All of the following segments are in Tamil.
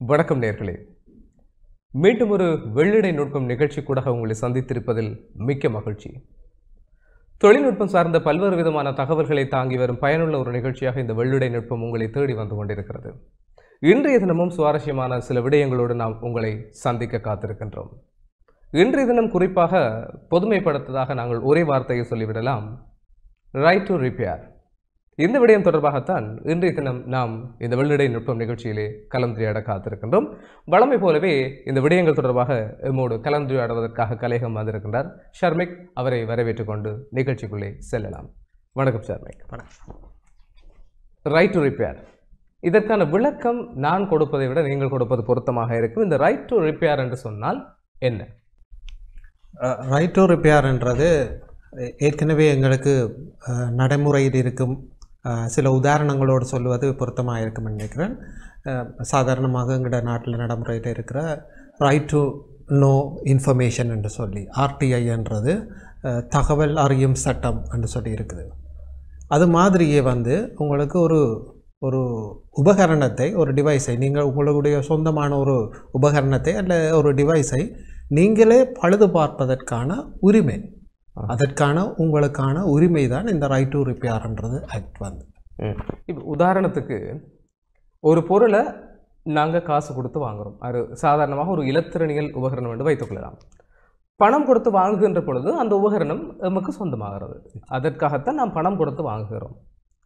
வணக்கம் நேர்களே மீண்டும் ஒரு வெள்ளிடை நுட்பம் நிகழ்ச்சி கூட உங்களை சந்தித்திருப்பதில் மிக்க மகிழ்ச்சி தொழில்நுட்பம் சார்ந்த பல்வேறு விதமான தகவல்களை தாங்கி வரும் பயனுள்ள ஒரு நிகழ்ச்சியாக இந்த வெள்ளிடை நுட்பம் உங்களை தேடி வந்து கொண்டிருக்கிறது இன்றைய தினமும் சுவாரஸ்யமான சில விடயங்களோடு நாம் உங்களை சந்திக்க காத்திருக்கின்றோம் இன்றைய தினம் குறிப்பாக பொதுமைப்படுத்ததாக நாங்கள் ஒரே வார்த்தையை சொல்லிவிடலாம் ரைட் டு ரிப்பேர் இந்த விடயம் தொடர்பாகத்தான் இன்றைய தினம் நாம் இந்த வெள்ளிடை நுட்பம் நிகழ்ச்சியிலே கலந்துரையாட காத்திருக்கின்றோம் வழமை போலவே இந்த விடயங்கள் தொடர்பாக எம்மோடு கலந்துரையாடுவதற்காக கலையகம் வந்திருக்கின்றார் ஷர்மிக் அவரை வரவேற்றுக் கொண்டு நிகழ்ச்சிக்குள்ளே செல்லலாம் வணக்கம் ஷர்மிக் ரைட் டு ரிப்பேர் இதற்கான விளக்கம் நான் கொடுப்பதை விட நீங்கள் கொடுப்பது பொருத்தமாக இருக்கும் இந்த ரைட் டு ரிப்பேர் என்று சொன்னால் என்ன ரைட் டு ரிப்பேர்ன்றது ஏற்கனவே எங்களுக்கு அஹ், நடைமுறையில் இருக்கும் அஹ், சில உதாரணங்களோடு சொல்லுவது பொருத்தமாக இருக்கும்னு நினைக்கிறேன் அஹ், சாதாரணமாக எங்களோட நாட்டில் நடைமுறையில் இருக்கிற ரைட் டு நோ இன்ஃபர்மேஷன் என்று சொல்லி ஆர்டிஐன்றது அஹ், தகவல் அறியும் சட்டம் என்று சொல்லி இருக்குது அது மாதிரியே வந்து உங்களுக்கு ஒரு ஒரு உபகரணத்தை ஒரு டிவைஸை நீங்கள் உங்களுடைய சொந்தமான ஒரு உபகரணத்தை அல்ல ஒரு டிவைஸை நீங்களே பழுது பார்ப்பதற்கான உரிமை அதற்கான உங்களுக்கான உரிமை தான் இந்த ரைட் டு ரிப்பேர்ன்றது ஆக்ட் வந்து இப்போ உதாரணத்துக்கு ஒரு பொருளை நாங்கள் காசு கொடுத்து வாங்குறோம் அது சாதாரணமாக ஒரு இலத்திரனியல் உபகரணம் என்று வைத்துக்கொள்ளலாம் பணம் கொடுத்து வாங்குகின்ற பொழுது அந்த உபகரணம் நமக்கு சொந்தமாகிறது அதற்காகத்தான் நாம் பணம் கொடுத்து வாங்குகிறோம்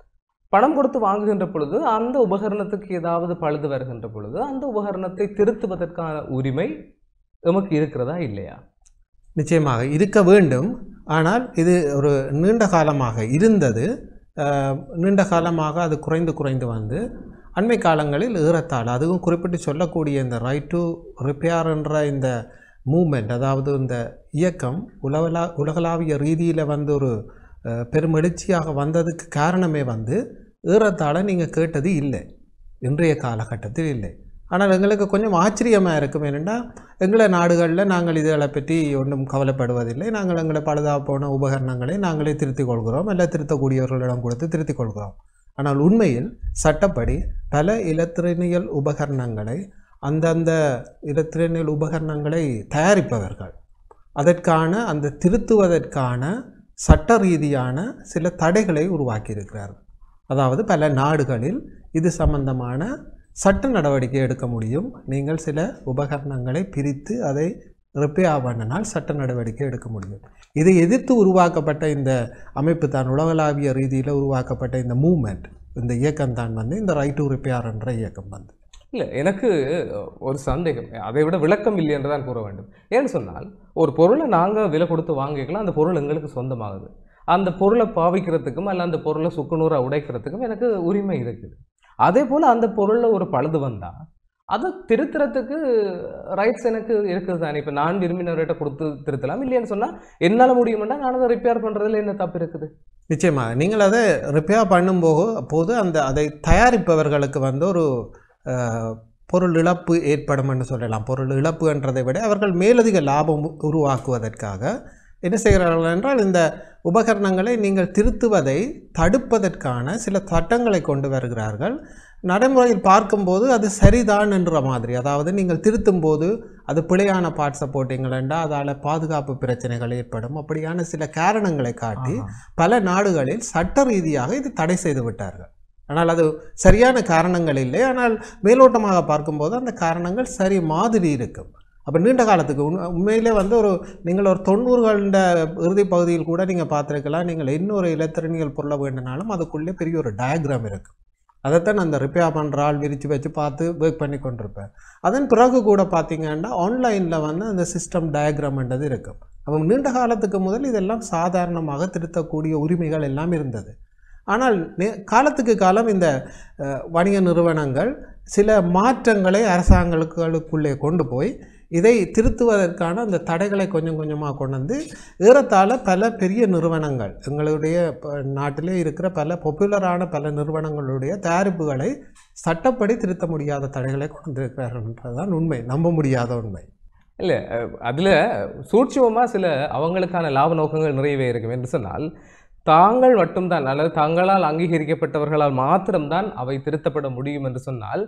பணம் கொடுத்து வாங்குகின்ற பொழுது அந்த உபகரணத்துக்கு ஏதாவது பழுது வருகின்ற பொழுது அந்த உபகரணத்தை திருத்துவதற்கான உரிமை நமக்கு இருக்கிறதா இல்லையா நிச்சயமாக இருக்க வேண்டும் ஆனால் இது ஒரு நீண்ட காலமாக இருந்தது அஹ், நீண்ட காலமாக அது குறைந்து குறைந்து வந்து அண்மை காலங்களில் ஏறத்தாழ அதுவும் குறிப்பிட்டு சொல்லக்கூடிய இந்த ரைட் டு ரிப்பேர்ன்ற இந்த மூமெண்ட் அதாவது இந்த இயக்கம் உலகலா உலகளாவிய ரீதியில் வந்து ஒரு அஹ், பெருமெழுச்சியாக வந்ததுக்கு காரணமே வந்து ஏறத்தாழ நீங்கள் கேட்டது இல்லை இன்றைய காலகட்டத்தில் இல்லை ஆனால் எங்களுக்கு கொஞ்சம் ஆச்சரியமாக இருக்கும் என்னென்னா எங்களை நாடுகளில் நாங்கள் இதுகளை பற்றி ஒன்றும் கவலைப்படுவதில்லை நாங்கள் எங்களை பழுதா போன உபகரணங்களை நாங்களே திருத்திக் கொள்கிறோம் இல்லை திருத்தக்கூடியவர்களிடம் கொடுத்து திருத்திக் கொள்கிறோம் ஆனால் உண்மையில் சட்டப்படி பல இலத்திரனியல் உபகரணங்களை அந்தந்த இலத்திரனியல் உபகரணங்களை தயாரிப்பவர்கள் அதற்கான அந்த திருத்துவதற்கான சட்ட ரீதியான சில தடைகளை உருவாக்கியிருக்கிறார்கள் அதாவது பல நாடுகளில் இது சம்பந்தமான சட்ட நடவடிக்கை எடுக்க முடியும் நீங்கள் சில உபகரணங்களை பிரித்து அதை ரிப்பேர் பண்ணினால் சட்ட நடவடிக்கை எடுக்க முடியும் இதை எதிர்த்து உருவாக்கப்பட்ட இந்த அமைப்பு தான் உலகளாவிய ரீதியில் உருவாக்கப்பட்ட இந்த மூமெண்ட் இந்த இயக்கம் தான் வந்து இந்த ரைட் டு ரிப்பேர் என்ற இயக்கம் வந்து இல்லை எனக்கு ஒரு சந்தேகம் அதை விட விளக்கம் இல்லை என்று தான் கூற வேண்டும் ஏன்னு சொன்னால் ஒரு பொருளை நாங்கள் விலை கொடுத்து வாங்கிக்கலாம் அந்த பொருள் எங்களுக்கு சொந்தமாகுது அந்த பொருளை பாவிக்கிறதுக்கும் அல்ல அந்த பொருளை சுக்குநூறாக உடைக்கிறதுக்கும் எனக்கு உரிமை இருக்குது அதே போல் அந்த பொருளில் ஒரு பழுது வந்தால் அதை திருத்துறதுக்கு ரைட்ஸ் எனக்கு இருக்குது தானே இப்போ நான் விரும்பினவர்கிட்ட கொடுத்து திருத்தலாம் இல்லைன்னு சொன்னால் என்னால் முடியுமெண்டா நான் அதை ரிப்பேர் பண்ணுறதுல என்ன தப்பு இருக்குது நிச்சயமாக நீங்கள் அதை ரிப்பேர் பண்ணும்போது போது அந்த அதை தயாரிப்பவர்களுக்கு வந்து ஒரு அஹ், பொருள் இழப்பு ஏற்படும்னு சொல்லலாம் பொருள் இழப்புன்றதை விட அவர்கள் மேலதிக லாபம் உருவாக்குவதற்காக என்ன செய்கிறார்கள் என்றால் இந்த உபகரணங்களை நீங்கள் திருத்துவதை தடுப்பதற்கான சில சட்டங்களை கொண்டு வருகிறார்கள் நடைமுறையில் பார்க்கும்போது அது சரிதான் என்ற மாதிரி அதாவது நீங்கள் திருத்தும் போது அது பிழையான பார்ட்ஸை போட்டிங்களா அதால் பாதுகாப்பு பிரச்சனைகள் ஏற்படும் அப்படியான சில காரணங்களை காட்டி பல நாடுகளில் சட்ட ரீதியாக இது தடை செய்து விட்டார்கள் ஆனால் அது சரியான காரணங்கள் இல்லை ஆனால் மேலோட்டமாக பார்க்கும்போது அந்த காரணங்கள் சரி மாதிரி இருக்கும் அப்போ நீண்ட காலத்துக்கு உண் உண்மையிலே வந்து ஒரு நீங்கள் ஒரு தொண்ணூறுகளின் இறுதி பகுதியில் கூட நீங்கள் பார்த்துருக்கலாம் நீங்கள் இன்னொரு இலத்திரனியல் பொருளை வேண்டினாலும் அதுக்குள்ளே பெரிய ஒரு டயக்ராம் இருக்கும் அதைத்தான் அந்த ரிப்பேர் பண்ணுற ஆள் விரித்து வச்சு பார்த்து ஒர்க் பண்ணி கொண்டிருப்பேன் அதன் பிறகு கூட பார்த்தீங்கன்னா ஆன்லைனில் வந்து அந்த சிஸ்டம் டயக்ராம்ன்றது இருக்கும் அப்போ நீண்ட காலத்துக்கு முதல் இதெல்லாம் சாதாரணமாக திருத்தக்கூடிய உரிமைகள் எல்லாம் இருந்தது ஆனால் நே- காலத்துக்கு காலம் இந்த அஹ், வணிக நிறுவனங்கள் சில மாற்றங்களை அரசாங்கங்களுக்குள்ளே கொண்டு போய் இதை திருத்துவதற்கான அந்த தடைகளை கொஞ்சம் கொஞ்சமாக கொண்டு வந்து ஏறத்தாழ பல பெரிய நிறுவனங்கள் எங்களுடைய ப- நாட்டிலே இருக்கிற பல பாப்புலரான பல நிறுவனங்களுடைய தயாரிப்புகளை சட்டப்படி திருத்த முடியாத தடைகளை கொண்டு வந்திருக்கிறார்கள்ன்றதுதான் உண்மை நம்ப முடியாத உண்மை இல்லை அதில் சூட்சுமமாக சில அவங்களுக்கான லாப நோக்கங்கள் நிறையவே இருக்கும் என்று சொன்னால் தாங்கள் மட்டும்தான் அல்லது தங்களால் அங்கீகரிக்கப்பட்டவர்களால் மாத்திரம்தான் அவை திருத்தப்பட முடியும் என்று சொன்னால்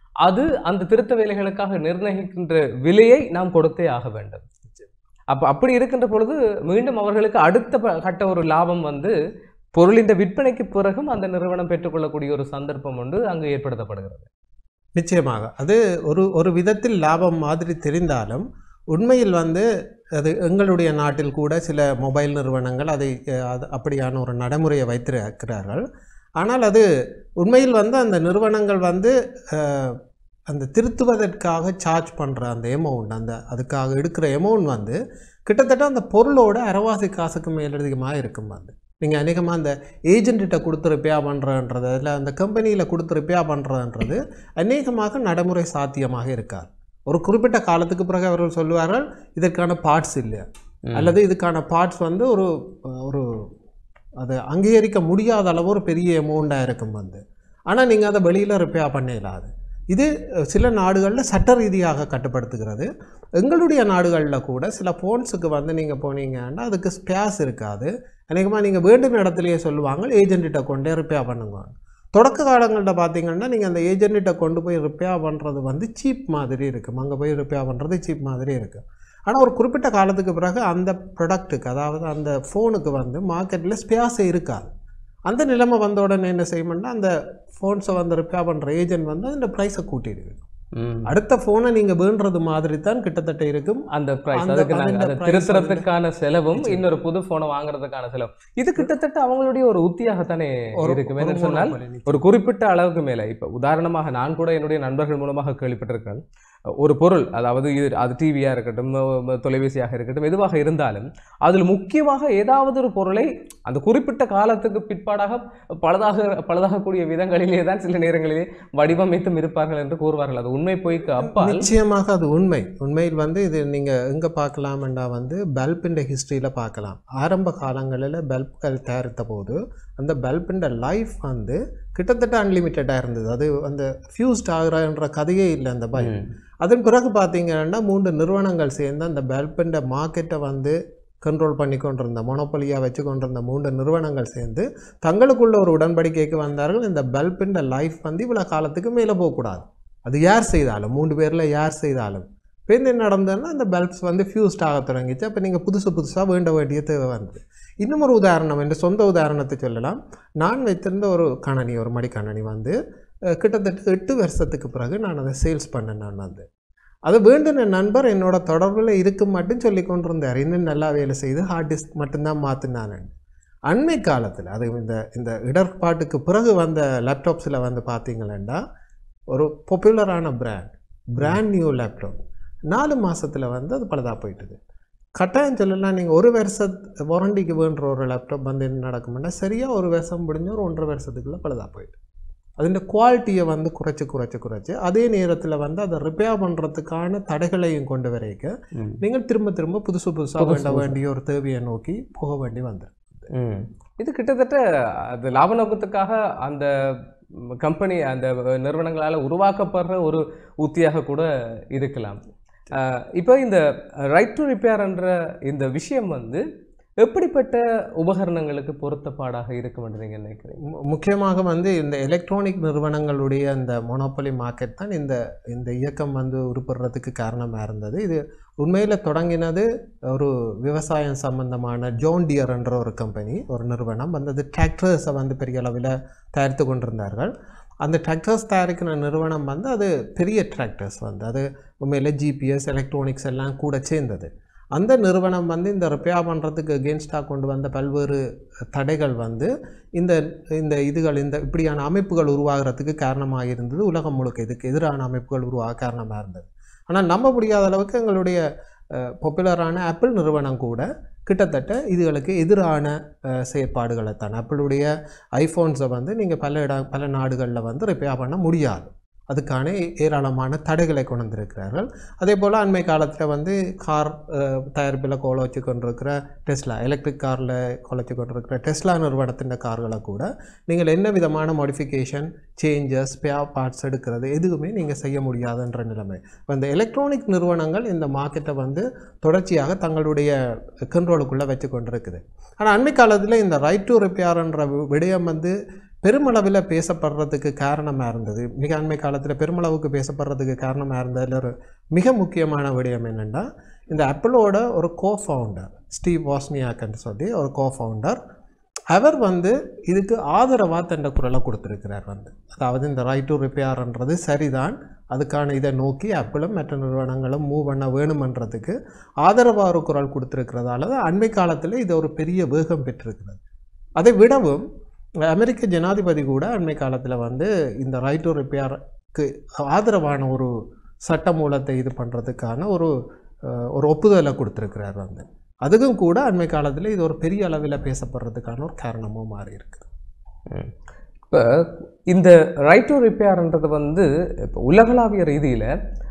அது அந்த திருத்த வேலைகளுக்காக நிர்ணயிக்கின்ற விலையை நாம் கொடுத்தே ஆக வேண்டும் அப்ப அப்படி இருக்கின்ற பொழுது மீண்டும் அவர்களுக்கு அடுத்த ப- கட்ட ஒரு லாபம் வந்து பொருளின் விற்பனைக்கு பிறகும் அந்த நிறுவனம் பெற்றுக்கொள்ளக்கூடிய ஒரு சந்தர்ப்பம் ஒன்று அங்கு ஏற்படுத்தப்படுகிறது நிச்சயமாக அது ஒரு ஒரு விதத்தில் லாபம் மாதிரி தெரிந்தாலும் உண்மையில் வந்து அது எங்களுடைய நாட்டில் கூட சில மொபைல் நிறுவனங்கள் அதை அஹ், அது அப்படியான ஒரு நடைமுறையை வைத்திருக்கிறார்கள் ஆனால் அது உண்மையில் வந்து அந்த நிறுவனங்கள் வந்து அஹ், அந்த திருத்துவதற்காக சார்ஜ் பண்ணுற அந்த எமௌண்ட் அந்த அதுக்காக எடுக்கிற எமௌண்ட் வந்து கிட்டத்தட்ட அந்த பொருளோட அரைவாசி காசுக்கு மேலதிகமாக இருக்கும் வந்து நீங்கள் அநேகமாக அந்த ஏஜென்ட்டிட்ட கொடுத்து ரிப்பேர் பண்ணுறன்றது இல்லை அந்த கம்பெனியில் கொடுத்து ரிப்பேர் பண்ணுறதுன்றது அநேகமாக நடைமுறை சாத்தியமாக இருக்காது ஒரு குறிப்பிட்ட காலத்துக்கு பிறகு அவர்கள் சொல்லுவார்கள் இதற்கான பார்ட்ஸ் இல்லை அல்லது இதுக்கான பார்ட்ஸ் வந்து ஒரு ஒரு அதை அங்கீகரிக்க முடியாத அளவு ஒரு பெரிய அமௌண்ட்டாக இருக்கும் வந்து ஆனால் நீங்கள் அதை வெளியில் ரிப்பேர் பண்ண இயலாது இது அஹ், சில நாடுகளில் சட்ட ரீதியாக கட்டுப்படுத்துகிறது எங்களுடைய நாடுகளில் கூட சில ஃபோன்ஸுக்கு வந்து நீங்கள் போனீங்கன்னா அதுக்கு ஸ்பேஸ் இருக்காது அநேகமாக நீங்கள் வேண்டும் இடத்துலையே சொல்லுவாங்க ஏஜென்ட்டிட்ட கொண்டே ரிப்பேர் பண்ணுங்க தொடக்க காலங்களில் பார்த்தீங்கன்னா நீங்கள் அந்த ஏஜென்ட்டிட்ட கொண்டு போய் ரிப்பேர் பண்ணுறது வந்து சீப் மாதிரி இருக்கும் அங்கே போய் ரிப்பேர் பண்ணுறது சீப் மாதிரி இருக்குது ஆனால் ஒரு குறிப்பிட்ட காலத்துக்கு பிறகு அந்த ப்ராடக்ட்டுக்கு அதாவது அந்த ஃபோனுக்கு வந்து மார்க்கெட்டில் ஸ்பேஸே இருக்காது அந்த நிலைமை வந்த உடனே என்ன செய்யணும்னா அந்த ஃபோன்ஸை வந்து ரிப்பேர் பண்ணுற ஏஜென்ட் வந்து அந்த ப்ரைஸை கூட்டிடுது அடுத்த ஃபோனை நீங்கள் வேண்டுறது மாதிரி தான் கிட்டத்தட்ட இருக்கும் அந்த பிரைஸ் அந்த- அதுக்கு நாங்க அந்த அதை price திருத்துறதுக்கான செலவும் இன்னொரு புது போனை வாங்குறதுக்கான செலவும் இது கிட்டத்தட்ட அவங்களுடைய ஒரு உத்தியாகத்தானே ஒரு- இருக்கும் ஒரு என்ன சொன்னால் monopoly நிச்சயம். ஒரு குறிப்பிட்ட அளவுக்கு மேல இப்ப உதாரணமாக நான் கூட என்னுடைய நண்பர்கள் மூலமாக கேள்விப்பட்டிருக்கேன் ஒரு பொருள் அதாவது இது அது டிவியா இருக்கட்டும் ம- ம- தொலைபேசியாக இருக்கட்டும் எதுவாக இருந்தாலும் அதில் முக்கியமாக ஏதாவது ஒரு பொருளை அந்த குறிப்பிட்ட காலத்துக்கு பிற்பாடாக பழுதாக பழுதாகக்கூடிய விதங்களிலே தான் சில நேரங்களிலே வடிவமைத்தும் இருப்பார்கள் என்று கூறுவார்கள் அது உண்மை பொய்க்கு அப்பால் நிச்சயமாக அது உண்மை உண்மையில் வந்து இது நீங்கள் எங்கே பார்க்கலாம்டா வந்து பல்பின் ஹிஸ்ட்ரியில் பார்க்கலாம் ஆரம்ப காலங்களில் பல்புகள் தயாரித்த போது அந்த பல்பின் லைஃப் வந்து கிட்டத்தட்ட அன்லிமிட்டடாக இருந்தது அது அந்த ஃபியூஸ்ட் ஆகுறன்ற கதையே இல்லை அந்த பல்ப் ம். அதன் பிறகு பார்த்தீங்கன்னா மூன்று நிறுவனங்கள் சேர்ந்து அந்த பல்பின் மார்க்கெட்டை வந்து கண்ட்ரோல் பண்ணி கொண்டிருந்த மொனோபலியாக வச்சு கொண்டிருந்த மூன்று நிறுவனங்கள் சேர்ந்து தங்களுக்குள்ள ஒரு உடன்படிக்கைக்கு வந்தார்கள் இந்த பல்பின் லைஃப் வந்து இவ்வளோ காலத்துக்கு மேலே போகக்கூடாது அது யார் செய்தாலும் மூன்று பேரில் யார் செய்தாலும் இப்போ என்ன நடந்ததுன்னா அந்த பல்ப்ஸ் வந்து ஃபியூஸ்ட் ஆக தொடங்கிச்சு அப்போ நீங்கள் புதுசு புதுசாக வேண்ட வேண்டிய தேவை வந்தது இன்னும் ஒரு உதாரணம் என்று சொந்த உதாரணத்தை சொல்லலாம் நான் வைத்திருந்த ஒரு கணனி ஒரு மடிக்கணனி வந்து அஹ், கிட்டத்தட்ட எட்டு வருஷத்துக்கு பிறகு நான் அதை சேல்ஸ் பண்ணேன் நான் வந்து அது வேண்டின நண்பர் என்னோட தொடர்பில் இருக்கும் மட்டும் சொல்லி கொண்டிருந்தார் இன்னும் நல்லா வேலை செய்து ஹார்ட் டிஸ்க் மட்டும்தான் மாற்றினானு அண்மை காலத்தில் அது இந்த இந்த இடர்பாட்டுக்கு பிறகு வந்த லேப்டாப்ஸில் வந்து பார்த்தீங்களேண்டா ஒரு பாப்புலரான பிராண்ட் பிராண்ட் நியூ லேப்டாப் நாலு மாசத்துல வந்து அது பழுதாக போயிட்டுது கட்டாயம் சொல்லலாம் நீங்கள் ஒரு வருஷ வாரண்டிக்கு வேண்டுற ஒரு லேப்டாப் வந்து என்ன நடக்கும்னா சரியாக ஒரு வருஷம் முடிஞ்சு ஒரு ஒன்றரை வருஷத்துக்குள்ளே பழுதாக போயிட்டு அதிൻ്റെ குவாலிட்டியை வந்து குறைச்சி குறைச்சி குறைச்சி அதே நேரத்தில் வந்து அதை ரிப்பேர் பண்ணுறதுக்கான தடைகளையும் கொண்டு வரைக்க ம். நீங்கள் திரும்ப திரும்ப புதுசு புதுசாக புதுசு வேண்ட புதுசா. வேண்டிய ஒரு தேவையை நோக்கி போக வேண்டி வந்துடும் ம். இது கிட்டத்தட்ட அது லாப நோக்கத்துக்காக அந்த கம்பெனி அந்த நிறுவனங்களால் உருவாக்கப்படுற ஒரு உத்தியாக கூட இருக்கலாம் அஹ், இப்போ இந்த ரைட் டு ரிப்பேர் என்ற இந்த விஷயம் வந்து எப்படிப்பட்ட உபகரணங்களுக்கு பொருத்தப்பாடாக இருக்கும் என்று நீங்கள் நினைக்கிறீங்க மு- முக்கியமாக வந்து இந்த எலக்ட்ரானிக் நிறுவனங்களுடைய அந்த மொனோபொலி மார்க்கெட் தான் இந்த இந்த இயக்கம் வந்து உருப்படுறதுக்கு காரணமாக இருந்தது இது உண்மையில் தொடங்கினது ஒரு விவசாயம் சம்பந்தமான ஜோன் டியர் என்ற ஒரு கம்பெனி ஒரு நிறுவனம் வந்தது டிராக்டர்ஸை வந்து பெரிய அளவில் தயாரித்து கொண்டிருந்தார்கள் அந்த டிராக்டர்ஸ் தயாரிக்கிற நிறுவனம் வந்து அது பெரிய டிராக்டர்ஸ் வந்து அது உண்மையில் ஜிபிஎஸ் எலக்ட்ரானிக்ஸ் எல்லாம் கூட சேர்ந்தது அந்த நிறுவனம் வந்து இந்த ரிப்பேர் பண்ணுறதுக்கு அகேன்ஸ்டாக கொண்டு வந்த பல்வேறு தடைகள் வந்து இந்த இந்த இதுகள் இந்த இப்படியான அமைப்புகள் உருவாகிறதுக்கு காரணமாக இருந்தது உலகம் முழுக்க இதுக்கு எதிரான அமைப்புகள் உருவாக காரணமாக இருந்தது ஆனால் நம்ப முடியாத அளவுக்கு எங்களுடைய பாப்புலரான ஆப்பிள் நிறுவனம் கூட கிட்டத்தட்ட இதுகளுக்கு எதிரான அஹ், செயற்பாடுகளை தான் ஆப்பிளுடைய ஐஃபோன்ஸை வந்து நீங்கள் பல இட பல நாடுகளில் வந்து ரிப்பேர் பண்ண முடியாது அதுக்கான ஏ- ஏராளமான தடைகளை கொண்டு வந்திருக்கிறார்கள் அதே போல் அண்மை காலத்தில் வந்து கார் தயாரிப்பில் கோல வச்சு கொண்டிருக்கிற டெஸ்லா எலக்ட்ரிக் காரில் கொலைச்சு கொண்டிருக்கிற டெஸ்லா நிறுவனத்தின் கார்களை கூட நீங்கள் என்ன விதமான மாடிஃபிகேஷன் சேஞ்சஸ் ஸ்பேர் பார்ட்ஸ் எடுக்கிறது எதுவுமே நீங்கள் செய்ய முடியாதுன்ற நிலைமை இப்போ இந்த எலக்ட்ரானிக் நிறுவனங்கள் இந்த மார்க்கெட்டை வந்து தொடர்ச்சியாக தங்களுடைய கண்ட்ரோலுக்குள்ளே வச்சு கொண்டிருக்குது ஆனால் அண்மை காலத்தில் இந்த ரைட் டு ரிப்பேர்ன்ற விடயம் வந்து பெருமளவில் பேசப்படுறதுக்கு காரணமாக இருந்தது மிக அண்மை காலத்தில் பெருமளவுக்கு பேசப்படுறதுக்கு காரணமாக இருந்ததில் ஒரு மிக முக்கியமான விடயம் என்னென்னா இந்த ஆப்பிளோட ஒரு கோ ஃபவுண்டர் ஸ்டீவ் வாஸ்னியாக்னு சொல்லி ஒரு கோ ஃபவுண்டர் அவர் வந்து இதுக்கு ஆதரவாக தண்ட குரலை கொடுத்துருக்கிறார் வந்து அதாவது இந்த ரைட் டு ரிப்பேர்ன்றது சரிதான் அதுக்கான இதை நோக்கி ஆப்பிளும் மற்ற நிறுவனங்களும் மூவ் பண்ண வேணுமன்றதுக்கு ஆதரவாக ஒரு குரல் கொடுத்துருக்கிறதால தான் அண்மை காலத்தில் இது ஒரு பெரிய வேகம் பெற்றிருக்கிறது அதை விடவும் அமெரிக்க ஜனாதிபதி கூட அண்மை காலத்தில் வந்து இந்த ரைட் டு ரிப்பேருக்கு ஆதரவான ஒரு சட்ட மூலத்தை இது பண்ணுறதுக்கான ஒரு அஹ், ஒரு ஒப்புதலை கொடுத்துருக்கிறார் வந்து அதுக்கும் கூட அண்மை காலத்தில் இது ஒரு பெரிய அளவில் பேசப்படுறதுக்கான ஒரு காரணமும் மாறி இருக்கு இப்போ இந்த ரைட் டு ரிப்பேர்ன்றது வந்து இப்போ உலகளாவிய ரீதியில்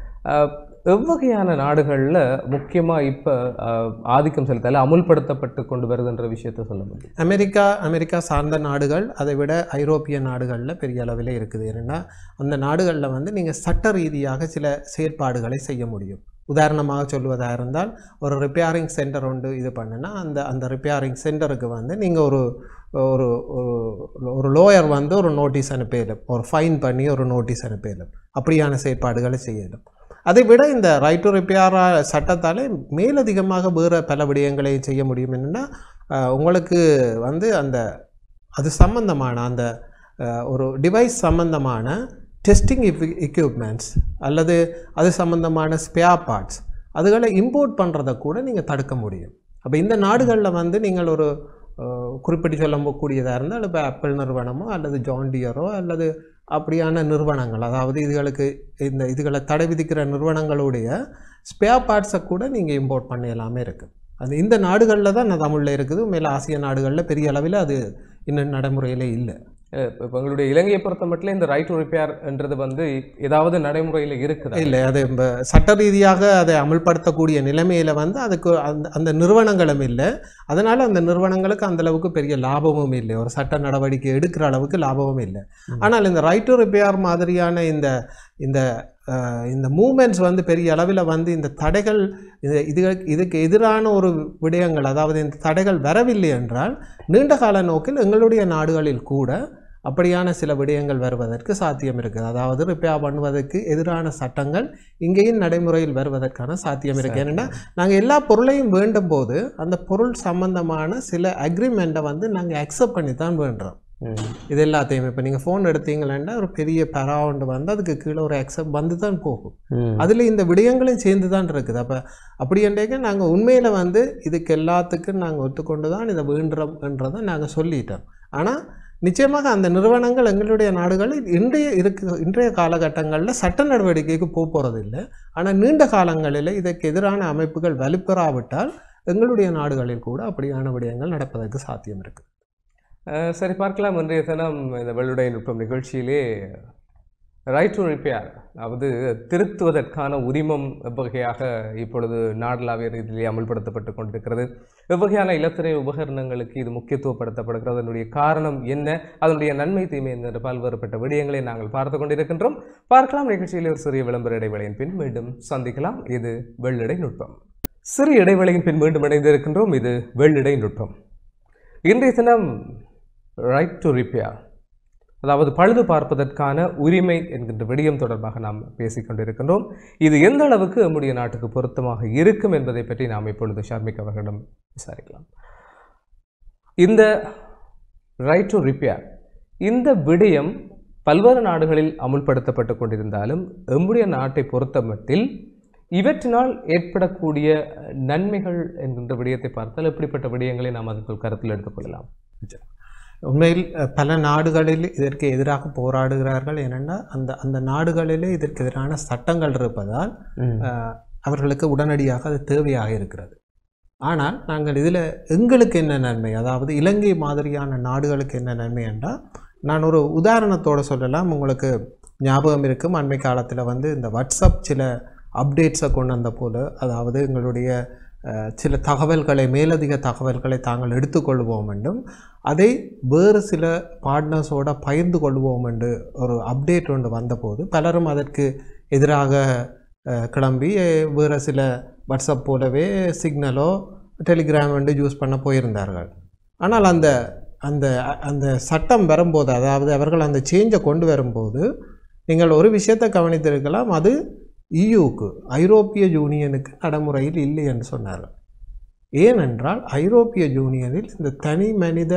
எவ்வகையான நாடுகளில் முக்கியமாக இப்போ ஆதிக்கம் செலுத்தல அமுல்படுத்தப்பட்டு கொண்டு வருதுன்ற விஷயத்தை சொல்ல முடியும் அமெரிக்கா அமெரிக்கா சார்ந்த நாடுகள் அதை விட ஐரோப்பிய நாடுகளில் பெரிய அளவில் இருக்குது ஏன்னா அந்த நாடுகளில் வந்து நீங்கள் சட்ட ரீதியாக சில செயற்பாடுகளை செய்ய முடியும் உதாரணமாக சொல்வதாக இருந்தால் ஒரு ரிப்பேரிங் சென்டர் ஒன்று இது பண்ணுனா அந்த அந்த ரிப்பேரிங் சென்டருக்கு வந்து நீங்கள் ஒரு ஒரு ஒரு- ஒரு லோயர் வந்து ஒரு நோட்டீஸ் அனுப்பிடலும் ஒரு ஃபைன் பண்ணி ஒரு நோட்டீஸ் அனுப்பிடலும் அப்படியான செயற்பாடுகளை செய்யலும் அதை விட இந்த ரைட் டு ரிப்பேர் சட்டத்தாலே மேலதிகமாக வேறு பல விடயங்களை செய்ய முடியும் என்னென்னா உங்களுக்கு வந்து அந்த அது சம்பந்தமான அந்த அஹ், ஒரு டிவைஸ் சம்பந்தமான டெஸ்டிங் எக்யூப்மெண்ட்ஸ் அல்லது அது சம்பந்தமான ஸ்பேர் பார்ட்ஸ் அதுகளை இம்போர்ட் பண்ணுறதை கூட நீங்கள் தடுக்க முடியும் அப்போ இந்த நாடுகளில் வந்து நீங்கள் ஒரு அஹ், குறிப்பிட்டு சொல்லக்கூடியதாக இருந்தால் இப்போ ஆப்பிள் நிறுவனமோ அல்லது ஜான் டியரோ அல்லது அப்படியான நிறுவனங்கள் அதாவது இதுகளுக்கு இந்த இதுகளை தடை விதிக்கிற நிறுவனங்களுடைய ஸ்பேர் பார்ட்ஸை கூட நீங்கள் இம்போர்ட் பண்ண எல்லாமே இருக்குது அது இந்த நாடுகளில் தான் நான் தமிழில் இருக்குது மேலே ஆசிய நாடுகளில் பெரிய அளவில் அது இன்னும் நடைமுறையில் இல்லை இப்போ எங்களுடைய இலங்கையை பொறுத்த மட்டும் இந்த ரைட் டு ரிப்பேர்ன்றது வந்து ஏதாவது நடைமுறையில் இருக்குதா இல்லை அது இப்ப சட்ட ரீதியாக அதை அமல்படுத்தக்கூடிய நிலைமையில் வந்து அதுக்கு அந்த அந்த நிறுவனங்களும் இல்லை அதனால் அந்த நிறுவனங்களுக்கு அந்த அளவுக்கு பெரிய லாபமும் இல்லை ஒரு சட்ட நடவடிக்கை எடுக்கிற அளவுக்கு லாபமும் இல்லை ஆனால் இந்த ரைட் டு ரிப்பேர் மாதிரியான இந்த இந்த அஹ், இந்த மூமெண்ட்ஸ் வந்து பெரிய அளவில் வந்து இந்த தடைகள் இது இதுகளுக்கு இதுக்கு எதிரான ஒரு விடயங்கள் அதாவது இந்த தடைகள் வரவில்லை என்றால் நீண்ட கால நோக்கில் எங்களுடைய நாடுகளில் கூட அப்படியான சில விடயங்கள் வருவதற்கு சாத்தியம் இருக்குது அதாவது ரிப்பேர் பண்ணுவதற்கு எதிரான சட்டங்கள் இங்கேயும் நடைமுறையில் வருவதற்கான சாத்தியம் இருக்குது ஏன்னா நாங்கள் எல்லா பொருளையும் வேண்டும் போது அந்த பொருள் சம்பந்தமான சில அக்ரிமெண்ட்டை வந்து நாங்கள் அக்செப்ட் பண்ணி தான் வேண்டுறோம் ம். இது எல்லாத்தையும் இப்போ நீங்கள் ஃபோன் எடுத்தீங்களேன்னா ஒரு பெரிய பெராவுண்டு வந்து அதுக்கு கீழே ஒரு அக்செப்ட் வந்து தான் போகும் ம். அதில் இந்த விடயங்களும் சேர்ந்து தான் இருக்குது அப்போ அப்படி என்றைக்கு நாங்கள் உண்மையில் வந்து இதுக்கு எல்லாத்துக்கும் நாங்கள் ஒத்துக்கொண்டு தான் இதை வேண்டுறோம்ன்றதை நாங்கள் சொல்லிட்டோம் ஆனால் நிச்சயமாக அந்த நிறுவனங்கள் எங்களுடைய நாடுகளில் இன்றைய இருக்கு இன்றைய காலகட்டங்களில் சட்ட நடவடிக்கைக்கு போக போகிறது இல்லை ஆனால் நீண்ட காலங்களில் இதற்கு எதிரான அமைப்புகள் வலுப்பெறாவிட்டால் எங்களுடைய நாடுகளில் கூட அப்படியான விடயங்கள் நடப்பதற்கு சாத்தியம் இருக்குது அஹ், சரி பார்க்கலாம் இன்றைய தினம் இந்த வெள்ளுடை நுட்பம் நிகழ்ச்சியிலே ரைட் டு ரிப்பேர் அதாவது திருத்துவதற்கான உரிமம் எவ்வகையாக இப்பொழுது நாடளாவிய ரீதியிலே அமல்படுத்தப்பட்டு கொண்டிருக்கிறது எவ்வகையான இலத்திரை உபகரணங்களுக்கு இது முக்கியத்துவப்படுத்தப்படுகிறது அதனுடைய காரணம் என்ன அதனுடைய நன்மை தீமை என்கிற பல்வேறுபட்ட விடயங்களை நாங்கள் பார்த்து கொண்டிருக்கின்றோம் பார்க்கலாம் நிகழ்ச்சியில் ஒரு சிறிய விளம்பர இடைவேளையின் பின் மீண்டும் சந்திக்கலாம் இது வெள்ளிடை நுட்பம் சிறிய இடைவேளையின் பின் மீண்டும் இணைந்திருக்கின்றோம் இது வெள்ளிடை நுட்பம் இன்றைய தினம் ரைட் டு ரிப்பேர் அதாவது பழுது பார்ப்பதற்கான உரிமை என்கின்ற விடயம் தொடர்பாக நாம் பேசிக் கொண்டிருக்கின்றோம் இது எந்த அளவுக்கு நம்முடைய நாட்டுக்கு பொருத்தமாக இருக்கும் என்பதை பற்றி நாம் இப்பொழுது ஷர்மிக் அவர்களிடம் விசாரிக்கலாம் இந்த ரைட் டு ரிப்பேர் இந்த விடயம் பல்வேறு நாடுகளில் அமுல்படுத்தப்பட்டு கொண்டிருந்தாலும் எம்முடைய நாட்டை பொறுத்தமட்டில் இவற்றினால் ஏற்படக்கூடிய நன்மைகள் என்கின்ற விடயத்தை பார்த்தால் எப்படிப்பட்ட விடயங்களை நாம் அதற்குள் கருத்தில் எடுத்துக்கொள்ளலாம் உண்மையில் அஹ், பல நாடுகளில் இதற்கு எதிராக போராடுகிறார்கள் ஏனென்னா அந்த அந்த நாடுகளிலே இதற்கு எதிரான சட்டங்கள் இருப்பதால் அஹ், அவர்களுக்கு உடனடியாக அது தேவையாக இருக்கிறது ஆனால் நாங்கள் இதில் எங்களுக்கு என்ன நன்மை அதாவது இலங்கை மாதிரியான நாடுகளுக்கு என்ன நன்மை என்றால் நான் ஒரு உதாரணத்தோடு சொல்லலாம் உங்களுக்கு ஞாபகம் இருக்கும் அண்மை காலத்தில் வந்து இந்த வாட்ஸ்அப் சில அப்டேட்ஸை கொண்டு வந்த போது அதாவது எங்களுடைய அஹ், சில தகவல்களை மேலதிக தகவல்களை தாங்கள் எடுத்துக்கொள்வோம் என்றும் அதை வேறு சில பார்ட்னர்ஸோட பகிர்ந்து கொள்வோம் என்று ஒரு அப்டேட் ஒன்று வந்தபோது பலரும் அதற்கு எதிராக அஹ், கிளம்பி அஹ், வேறு சில வாட்ஸ்அப் போலவே சிக்னலோ டெலிகிராம் வந்து யூஸ் பண்ண போயிருந்தார்கள் ஆனால் அந்த அந்த அந்த சட்டம் வரும்போது அதாவது அவர்கள் அந்த சேஞ்சை கொண்டு வரும்போது நீங்கள் ஒரு விஷயத்தை கவனித்திருக்கலாம் அது இயூக்கு ஐரோப்பிய யூனியனுக்கு நடைமுறையில் இல்லை என்று சொன்னார்கள் ஏனென்றால் ஐரோப்பிய யூனியனில் இந்த தனி மனித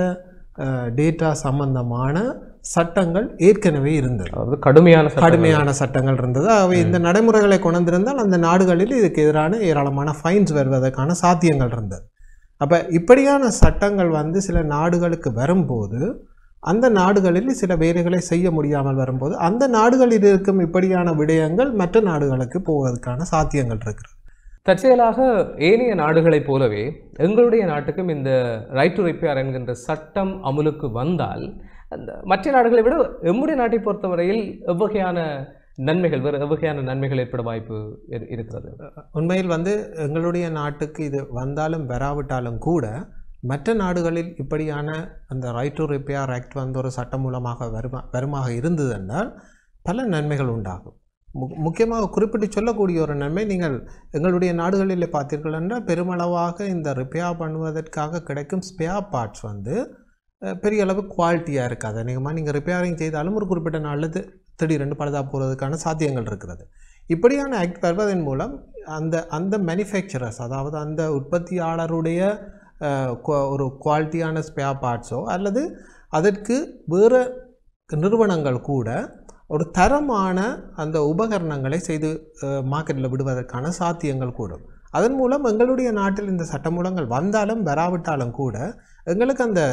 டேட்டா சம்பந்தமான சட்டங்கள் ஏற்கனவே இருந்தது அதாவது கடுமையான சட்டங்கள். கடுமையான சட்டங்கள் இருந்தது அவை இந்த நடைமுறைகளை கொண்டிருந்தால் அந்த நாடுகளில் இதுக்கு எதிரான ஏராளமான ஃபைன்ஸ் வருவதற்கான சாத்தியங்கள் இருந்தது அப்போ இப்படியான சட்டங்கள் வந்து சில நாடுகளுக்கு வரும்போது அந்த நாடுகளில் சில வேலைகளை செய்ய முடியாமல் வரும்போது அந்த நாடுகளில் இருக்கும் இப்படியான விடயங்கள் மற்ற நாடுகளுக்கு போவதற்கான சாத்தியங்கள் இருக்கிறது தற்செயலாக ஏனைய நாடுகளைப் போலவே எங்களுடைய நாட்டுக்கும் இந்த ரைட் டு ரிப்பேர் என்கின்ற சட்டம் அமுலுக்கு வந்தால் அந்த மற்ற நாடுகளை விட எம்முடைய நாட்டை பொறுத்தவரையில் எவ்வகையான நன்மைகள் வேறு எவ்வகையான நன்மைகள் ஏற்பட வாய்ப்பு இரு- இருக்கிறது உண்மையில் வந்து எங்களுடைய நாட்டுக்கு இது வந்தாலும் வராவிட்டாலும் கூட மற்ற நாடுகளில் இப்படியான அந்த ரைட் டு ரிப்பேர் ஆக்ட் வந்து ஒரு சட்டம் மூலமாக வருமா வருமாக இருந்தது என்றால் பல நன்மைகள் உண்டாகும் மு- முக்கியமாக குறிப்பிட்டு சொல்லக்கூடிய ஒரு நன்மை நீங்கள் எங்களுடைய நாடுகளில் பார்த்தீர்கள் என்றால் பெருமளவாக இந்த ரிப்பேர் பண்ணுவதற்காக கிடைக்கும் ஸ்பேர் பார்ட்ஸ் வந்து அஹ், பெரிய அளவு குவாலிட்டியாக இருக்காது அநேகமாக நீங்கள் ரிப்பேரிங் செய்தாலும் ஒரு குறிப்பிட்ட நாளில் தி- திடீரென்று பழுதாக போகிறதுக்கான சாத்தியங்கள் இருக்கிறது இப்படியான ஆக்ட் வருவதன் மூலம் அந்த அந்த மேனுஃபேக்சரர்ஸ் அதாவது அந்த உற்பத்தியாளருடைய அஹ், குவா- ஒரு குவாலிட்டியான ஸ்பேர் பார்ட்ஸோ அல்லது அதற்கு வேறு நிறுவனங்கள் கூட ஒரு தரமான அந்த உபகரணங்களை செய்து மார்க்கெட்டில் விடுவதற்கான சாத்தியங்கள் கூடும் அதன் மூலம் எங்களுடைய நாட்டில் இந்த சட்டமூலங்கள் வந்தாலும் வராவிட்டாலும் கூட எங்களுக்கு அந்த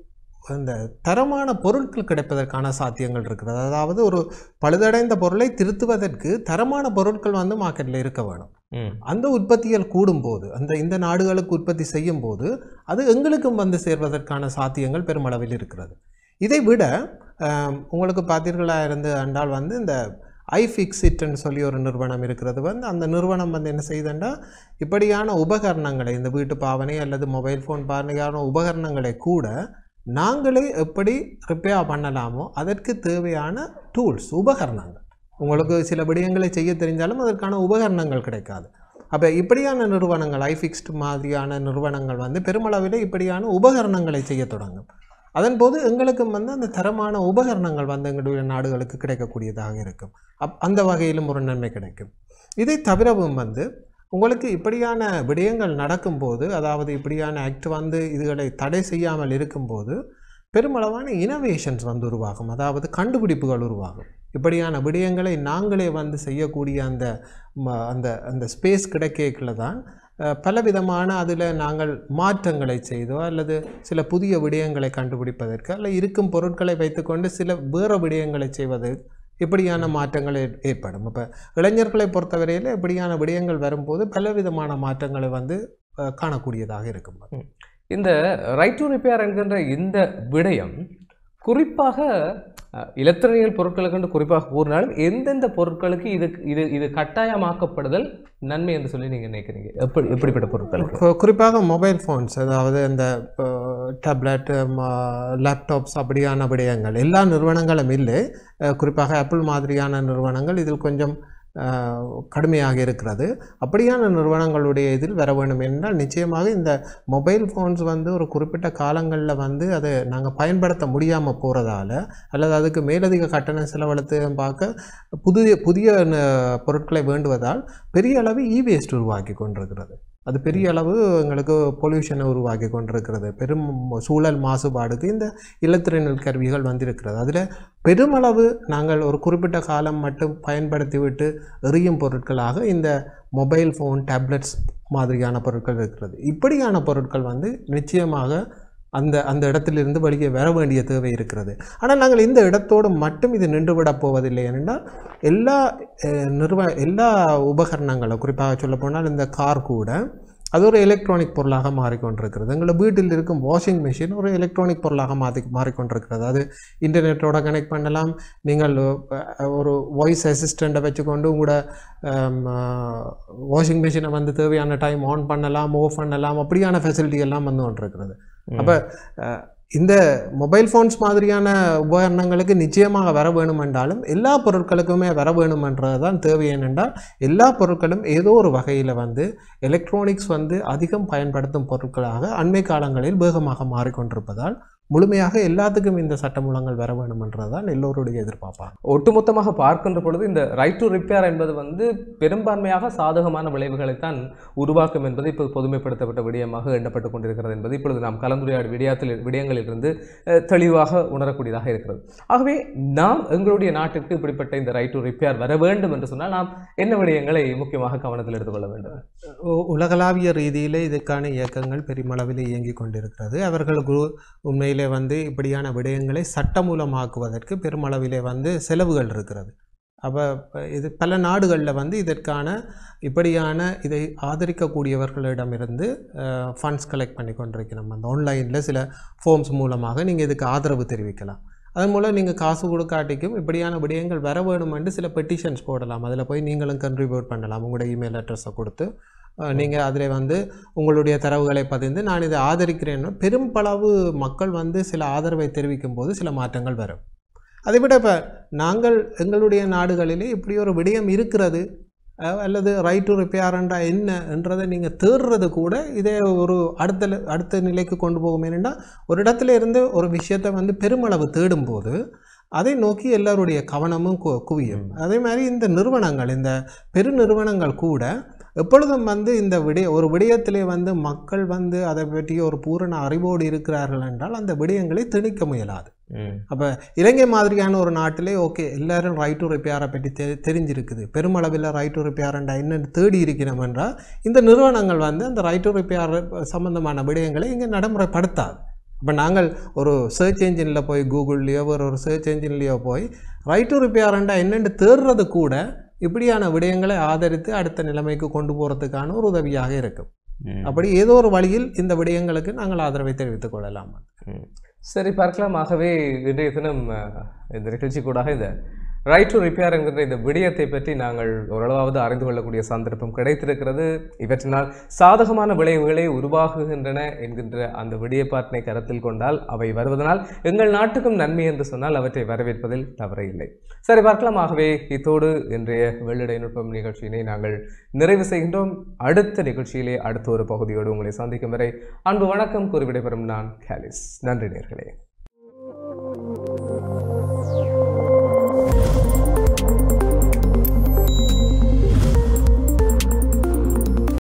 அந்த தரமான பொருட்கள் கிடைப்பதற்கான சாத்தியங்கள் இருக்கிறது அதாவது ஒரு பழுதடைந்த பொருளை திருத்துவதற்கு தரமான பொருட்கள் வந்து மார்க்கெட்டில் இருக்க வேணும் ம் அந்த உற்பத்திகள் கூடும்போது அந்த இந்த நாடுகளுக்கு உற்பத்தி செய்யும் போது அது எங்களுக்கும் வந்து சேர்வதற்கான சாத்தியங்கள் பெருமளவில் இருக்கிறது இதை விட ஆம், உங்களுக்கு பார்த்தீர்களா இருந்து என்றால் வந்து இந்த ஐஃபிக்ஸிட்னு சொல்லி ஒரு நிறுவனம் இருக்கிறது வந்து அந்த நிறுவனம் வந்து என்ன செய்யுதுண்டா இப்படியான உபகரணங்களை இந்த வீட்டு பாவனை அல்லது மொபைல் ஃபோன் பாவனையான உபகரணங்களை கூட நாங்களே எப்படி ரிப்பேர் பண்ணலாமோ அதற்கு தேவையான டூல்ஸ் உபகரணங்கள் உங்களுக்கு சில விடயங்களை செய்ய தெரிஞ்சாலும் அதற்கான உபகரணங்கள் கிடைக்காது அப்போ இப்படியான நிறுவனங்கள் ஐஃபிக்ஸ்ட் மாதிரியான நிறுவனங்கள் வந்து பெருமளவில் இப்படியான உபகரணங்களை செய்ய தொடங்கும் அதன்போது எங்களுக்கும் வந்து அந்த தரமான உபகரணங்கள் வந்து எங்களுடைய நாடுகளுக்கு கிடைக்கக்கூடியதாக இருக்கும் அப் அந்த வகையிலும் ஒரு நன்மை கிடைக்கும் இதை தவிரவும் வந்து உங்களுக்கு இப்படியான விடயங்கள் நடக்கும்போது அதாவது இப்படியான ஆக்ட் வந்து இதுகளை தடை செய்யாமல் இருக்கும்போது பெருமளவான இனோவேஷன்ஸ் வந்து உருவாகும் அதாவது கண்டுபிடிப்புகள் உருவாகும் இப்படியான விடயங்களை நாங்களே வந்து செய்யக்கூடிய அந்த ம- அந்த அந்த ஸ்பேஸ் கிடைக்கல தான் அஹ், பலவிதமான அதில் நாங்கள் மாற்றங்களை செய்தோ அல்லது சில புதிய விடயங்களை கண்டுபிடிப்பதற்கு அல்ல இருக்கும் பொருட்களை வைத்துக்கொண்டு சில வேறு விடயங்களை செய்வது இப்படியான மாற்றங்கள் ஏற்- ஏற்படும் அப்போ இளைஞர்களை பொறுத்தவரையில் இப்படியான விடயங்கள் வரும்போது பலவிதமான மாற்றங்களை வந்து அஹ், காணக்கூடியதாக இருக்கும் இந்த ரைட் டு ரிப்பேர் என்கின்ற இந்த விடயம் குறிப்பாக அஹ், இலத்திரனியல் பொருட்களுக்கு என்று குறிப்பாக கூறினாலும் எந்தெந்த பொருட்களுக்கு இது இது இது கட்டாயமாக்கப்படுதல் நன்மை என்று சொல்லி நீங்கள் நினைக்கிறீங்க எப்படி எப்படிப்பட்ட பொருட்களுக்கு கு- குறிப்பாக மொபைல் ஃபோன்ஸ் அதாவது இந்த டேப்லெட் லேப்டாப்ஸ் அப்படியான விடயங்கள் எல்லா நிறுவனங்களும் இல்லை அஹ், குறிப்பாக ஆப்பிள் மாதிரியான நிறுவனங்கள் இதில் கொஞ்சம் அஹ், கடுமையாக இருக்கிறது அப்படியான நிறுவனங்களுடைய இதில் வர வேண்டும் என்றால் நிச்சயமாக இந்த மொபைல் ஃபோன்ஸ் வந்து ஒரு குறிப்பிட்ட காலங்களில் வந்து அதை நாங்கள் பயன்படுத்த முடியாமல் போகிறதால அல்லது அதுக்கு மேலதிக கட்டணம் செலவழித்து பார்க்க புதிய புதிய ந- பொருட்களை வேண்டுவதால் பெரிய அளவு இ வேஸ்ட் உருவாக்கி கொண்டிருக்கிறது அது பெரிய அளவு எங்களுக்கு பொல்யூஷனை உருவாக்கி கொண்டிருக்கிறது பெரும் சூழல் மாசுபாடுக்கு இந்த இலத்திரனியல் கருவிகள் வந்திருக்கிறது அதில் பெருமளவு நாங்கள் ஒரு குறிப்பிட்ட காலம் மட்டும் பயன்படுத்திவிட்டு எறியும் பொருட்களாக இந்த மொபைல் ஃபோன் டேப்லெட்ஸ் மாதிரியான பொருட்கள் இருக்கிறது இப்படியான பொருட்கள் வந்து நிச்சயமாக அந்த அந்த இடத்திலிருந்து வெளியே வர வேண்டிய தேவை இருக்கிறது ஆனால் நாங்கள் இந்த இடத்தோடு மட்டும் இது நின்றுவிடப் போவதில்லை என்றால் எல்லா அஹ், நிறுவ எல்லா உபகரணங்களும் குறிப்பாக சொல்லப்போனால் இந்த கார் கூட அது ஒரு எலக்ட்ரானிக் பொருளாக மாறிக்கொண்டிருக்கிறது எங்களை வீட்டில் இருக்கும் வாஷிங் மிஷின் ஒரு எலக்ட்ரானிக் பொருளாக மாற்றி மாறிக்கொண்டிருக்கிறது அது இன்டர்நெட்டோட கனெக்ட் பண்ணலாம் நீங்கள் அஹ், ஒரு வாய்ஸ் அசிஸ்டண்ட்டை வச்சுக்கொண்டு உங்களோட வாஷிங் மிஷினை வந்து தேவையான டைம் ஆன் பண்ணலாம் ஓஃப் பண்ணலாம் அப்படியான ஃபெசிலிட்டி எல்லாம் வந்து கொண்டிருக்கிறது அப்போ இந்த மொபைல் ஃபோன்ஸ் மாதிரியான உபகரணங்களுக்கு நிச்சயமாக வர வேணும் என்றாலும் எல்லா பொருட்களுக்குமே வர வேணுமென்றது தான் தேவை ஏனென்றால் எல்லா பொருட்களும் ஏதோ ஒரு வகையில் வந்து எலக்ட்ரானிக்ஸ் வந்து அதிகம் பயன்படுத்தும் பொருட்களாக அண்மை காலங்களில் வேகமாக மாறிக்கொண்டிருப்பதால் முழுமையாக எல்லாத்துக்கும் இந்த சட்டமூலங்கள் வர வேணுமென்றது தான் எல்லோருடைய எதிர்பார்ப்பாங்க ஒட்டுமொத்தமாக பார்க்கின்ற பொழுது இந்த ரைட் டு ரிப்பேர் என்பது வந்து பெரும்பான்மையாக சாதகமான விளைவுகளைத்தான் உருவாக்கும் என்பது இப்போது பொதுமைப்படுத்தப்பட்ட விடயமாக எண்ணப்பட்டு கொண்டிருக்கிறது என்பது இப்பொழுது நாம் கலந்துரையாடு விடயத்தில் விடயங்களிலிருந்து அஹ், தெளிவாக உணரக்கூடியதாக இருக்கிறது ஆகவே நாம் எங்களுடைய நாட்டிற்கு இப்படிப்பட்ட இந்த ரைட் டு ரிப்பேர் வர வேண்டும் என்று சொன்னால் நாம் என்ன விடயங்களை முக்கியமாக கவனத்தில் எடுத்துக்கொள்ள வேண்டும் உ- உலகளாவிய ரீதியிலே இதுக்கான இயக்கங்கள் பெருமளவில் இயங்கிக் கொண்டிருக்கிறது அவர்கள் குரு உண்மையிலே வந்து இப்படியான விடயங்களை சட்டமூலமாக்குவதற்கு பெருமளவிலே வந்து செலவுகள் இருக்கிறது அப்போ இது பல நாடுகளில் வந்து இதற்கான இப்படியான இதை ஆதரிக்கக்கூடியவர்களிடமிருந்து ஃபண்ட்ஸ் கலெக்ட் பண்ணி கொண்டிருக்கிறோம் அந்த ஆன்லைனில் சில ஃபார்ம்ஸ் மூலமாக நீங்கள் இதுக்கு ஆதரவு தெரிவிக்கலாம் அதன் மூலம் நீங்கள் காசு கொடுக்காட்டிக்கும் இப்படியான விடயங்கள் வர வேணுமென்று சில பெட்டிஷன்ஸ் போடலாம் அதில் போய் நீங்களும் கண்ட்ரிபியூட் பண்ணலாம் உங்களோட இமெயில் அட்ரஸை கொடுத்து நீங்கள் அதில் வந்து உங்களுடைய தரவுகளை பதிந்து நான் இதை ஆதரிக்கிறேன்னா பெரும்பளவு மக்கள் வந்து சில ஆதரவை தெரிவிக்கும் போது சில மாற்றங்கள் வரும் அதை விட இப்போ நாங்கள் எங்களுடைய நாடுகளிலே இப்படி ஒரு விடயம் இருக்கிறது அஹ், அல்லது ரைட் டு ரிப்பேர்ன்றா என்ன என்றதை நீங்கள் தேடுறது கூட இதே ஒரு அடுத்த லெ- அடுத்த நிலைக்கு கொண்டு போகும் ஏனென்றால் ஒரு இடத்துல இருந்து ஒரு விஷயத்தை வந்து பெருமளவு தேடும்போது அதை நோக்கி எல்லாருடைய கவனமும் கு குவியும் அதே மாதிரி இந்த நிறுவனங்கள் இந்த பெருநிறுவனங்கள் கூட எப்பொழுதும் வந்து இந்த விடய ஒரு விடயத்திலே வந்து மக்கள் வந்து அதை பற்றி ஒரு பூரண அறிவோடு இருக்கிறார்கள் என்றால் அந்த விடயங்களை திணிக்க முயலாது அப்போ இலங்கை மாதிரியான ஒரு நாட்டிலே ஓகே எல்லாரும் ரைட் டு ரிப்பேரை பற்றி தெ தெரிஞ்சிருக்குது பெருமளவில் ரைட் டு ரிப்பேர்ண்டா என்னென்னு தேடி இருக்கிறோம் என்றால் இந்த நிறுவனங்கள் வந்து அந்த ரைட் டு ரிப்பேர் சம்பந்தமான விடயங்களை இங்கே நடைமுறைப்படுத்தாது இப்போ நாங்கள் ஒரு சர்ச் என்ஜினில் போய் கூகுள்லேயோ ஒரு ஒரு சர்ச் என்ஜின்லேயோ போய் ரைட் டு ரிப்பேர்ண்டா என்னென்னு தேடுறது கூட இப்படியான விடயங்களை ஆதரித்து அடுத்த நிலைமைக்கு கொண்டு போகிறதுக்கான ஒரு உதவியாக இருக்கும் அப்படி ஏதோ ஒரு வழியில் இந்த விடயங்களுக்கு நாங்கள் ஆதரவை தெரிவித்துக் கொள்ளலாம் ம். சரி பார்க்கலாம் ஆகவே இன்றைய தினம் அஹ், இந்த நிகழ்ச்சி கூட இந்த ரைட் டு ரிப்பேர் என்கின்ற இந்த விடயத்தை பற்றி நாங்கள் ஓரளவாவது அறிந்து கொள்ளக்கூடிய சந்தர்ப்பம் கிடைத்திருக்கிறது இவற்றினால் சாதகமான விளைவுகளே உருவாகுகின்றன என்கின்ற அந்த விடயப்பாட்டினை கருத்தில் கொண்டால் அவை வருவதனால் எங்கள் நாட்டுக்கும் நன்மை என்று சொன்னால் அவற்றை வரவேற்பதில் தவறு இல்லை சரி பார்க்கலாம் ஆகவே இத்தோடு இன்றைய வெள்ளிடை நுட்பம் நிகழ்ச்சியினை நாங்கள் நிறைவு செய்கின்றோம் அடுத்த நிகழ்ச்சியிலே அடுத்த ஒரு பகுதியோடு உங்களை சந்திக்கும் வரை அன்பு வணக்கம் கூறி விடைபெறும் நான் கேலிஸ் நன்றி நேர்களே